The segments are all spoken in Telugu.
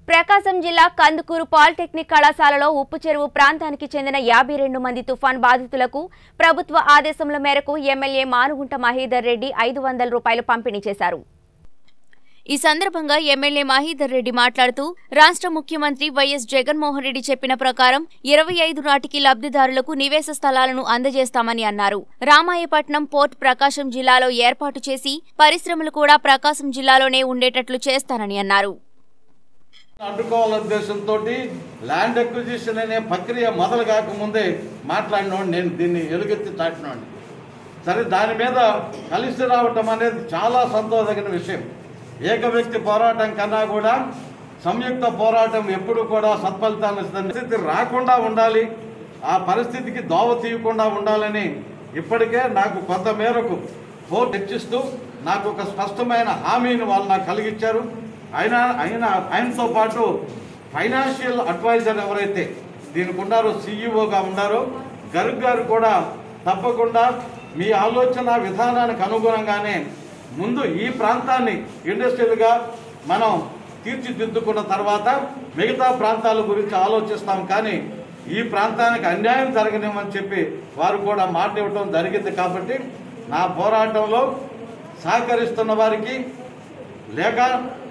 ప్రకాశం జిల్లా కందుకూరు పాలిటెక్నిక్ కళాశాలలో ఉప్పు చెరువు ప్రాంతానికి చెందిన యాభై రెండు మంది తుఫాన్ బాధితులకు ప్రభుత్వ ఆదేశముల మేరకు ఎమ్మెల్యే మానుగుంట మహేదర్ రెడ్డి ఐదు వందల రూపాయలు పంపిణీ చేశారు ఈ సందర్భంగా ఎమ్మెల్యే మహీధర్ రెడ్డి మాట్లాడుతూ రాష్ట్ర ముఖ్యమంత్రి వైఎస్ జగన్మోహన్ రెడ్డి చెప్పిన ప్రకారం ఇరవై ఐదు నాటికి లబ్ధిదారులకు నివేశ స్థలాలను అందజేస్తామని అన్నారు రామాయపట్నం పోర్ట్ ప్రకాశం జిల్లాలో ఏర్పాటు చేసి పరిశ్రమలు కూడా ప్రకాశం జిల్లాలోనే ఉండేటట్లు చేస్తానని అన్నారు అడ్డుకోవాలనే ఉద్దేశంతో ల్యాండ్ ఎక్విజిషన్ అనే ప్రక్రియ మొదలు కాకముందే మాట్లాడినోడు నేను దీన్ని ఎలుగెత్తి చాటినోడిని సరే దాని మీద కలిసి రావటం అనేది చాలా సంతోషదగిన విషయం ఏక వ్యక్తి పోరాటం కన్నా కూడా సంయుక్త పోరాటం ఎప్పుడు కూడా సత్ఫలితాలను ఇస్తుంది పరిస్థితి రాకుండా ఉండాలి ఆ పరిస్థితికి దోవ తీయకుండా ఉండాలని ఇప్పటికే నాకు కొంత మేరకు ఫోర్ హెచ్చిస్తూ నాకు ఒక స్పష్టమైన హామీని వాళ్ళు నాకు కలిగించారు అయినా అయినా ఆయనతో పాటు ఫైనాన్షియల్ అడ్వైజర్ ఎవరైతే దీనికి ఉన్నారో సీఈఓగా ఉన్నారో గరుగ్ గారు కూడా తప్పకుండా మీ ఆలోచన విధానానికి అనుగుణంగానే ముందు ఈ ప్రాంతాన్ని ఇండస్ట్రియల్గా మనం తీర్చిదిద్దుకున్న తర్వాత మిగతా ప్రాంతాల గురించి ఆలోచిస్తాం కానీ ఈ ప్రాంతానికి అన్యాయం జరగనివ్వని చెప్పి వారు కూడా మాట ఇవ్వడం జరిగింది కాబట్టి నా పోరాటంలో సహకరిస్తున్న వారికి లేక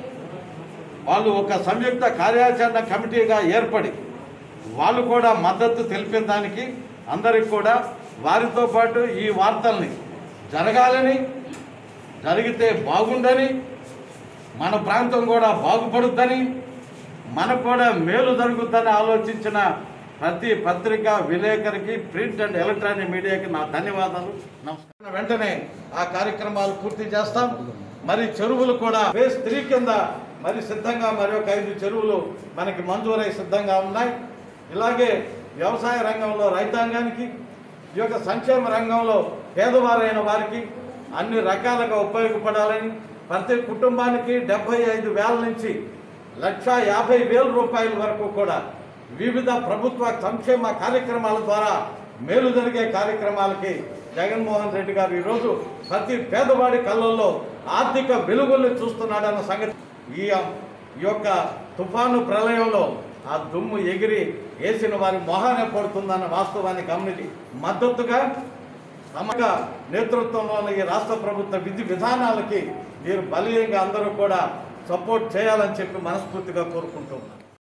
వాళ్ళు ఒక సంయుక్త కార్యాచరణ కమిటీగా ఏర్పడి వాళ్ళు కూడా మద్దతు తెలిపిన దానికి అందరికి కూడా వారితో పాటు ఈ వార్తల్ని జరగాలని జరిగితే బాగుండని మన ప్రాంతం కూడా బాగుపడుద్దని మనకు కూడా మేలు జరుగుద్దని ఆలోచించిన ప్రతి పత్రిక విలేకరికి ప్రింట్ అండ్ ఎలక్ట్రానిక్ మీడియాకి నా ధన్యవాదాలు నమస్కారం వెంటనే ఆ కార్యక్రమాలు పూర్తి చేస్తాం మరి చెరువులు కూడా ఫేజ్ త్రీ కింద మరి సిద్ధంగా మరి ఒక ఐదు చెరువులు మనకి మంజూరై సిద్ధంగా ఉన్నాయి ఇలాగే వ్యవసాయ రంగంలో రైతాంగానికి ఈ యొక్క సంక్షేమ రంగంలో పేదవారైన వారికి అన్ని రకాలుగా ఉపయోగపడాలని ప్రతి కుటుంబానికి డెబ్బై ఐదు వేల నుంచి లక్ష యాభై వేల రూపాయల వరకు కూడా వివిధ ప్రభుత్వ సంక్షేమ కార్యక్రమాల ద్వారా మేలు జరిగే కార్యక్రమాలకి జగన్మోహన్ రెడ్డి గారు ఈరోజు ప్రతి పేదవాడి కళ్ళల్లో ఆర్థిక వెలుగుల్ని చూస్తున్నాడన్న సంగతి ఈ ఈ యొక్క తుఫాను ప్రళయంలో ఆ దుమ్ము ఎగిరి వేసిన వారి మొహానే పడుతుందన్న వాస్తవాన్ని గమనించి మద్దతుగా తమక నేతృత్వంలో ఈ రాష్ట్ర ప్రభుత్వ విధి విధానాలకి మీరు బలీయంగా అందరూ కూడా సపోర్ట్ చేయాలని చెప్పి మనస్ఫూర్తిగా కోరుకుంటున్నాను